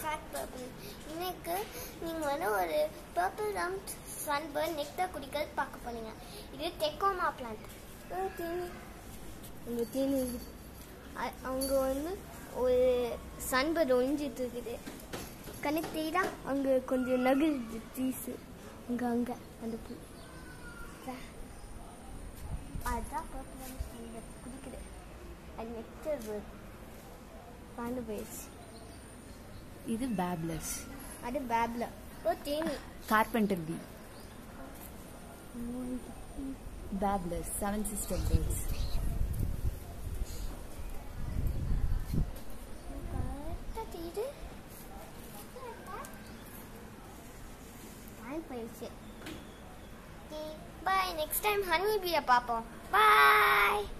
Fact purple இன்னைக்கு நீங்கள் வந்து ஒரு பர்பிள் ரம் சன்பர்ன் நெக்டர் குடிக்கிறது பார்க்க போனீங்க இது டெக்கோமா பிளான்ட் தீனி இந்த தீனி அ- அவங்க வந்து ஒரு சன்பர்ன் ஒழிஞ்சிட்டு இருக்குது கணக்கு தெரியுதா அங்கே கொஞ்சம் நகருது பீஸு அங்கே அங்கே அந்த பூ அதான். அதான் பர்பிள் ரம் சன்பர்ன் குடிக்குது அது நெக்டர் பாண்டு போயிடுச்சு இது பேப்லஸ் அது பேப்ல ஓ தேனி carpenter bee fables seven sister birds கரெக்டாக தெரியுது டைம் போயிடுச்சு பாய் நெக்ஸ்ட் டைம் ஹனி பீயை பார்ப்போம் பாய்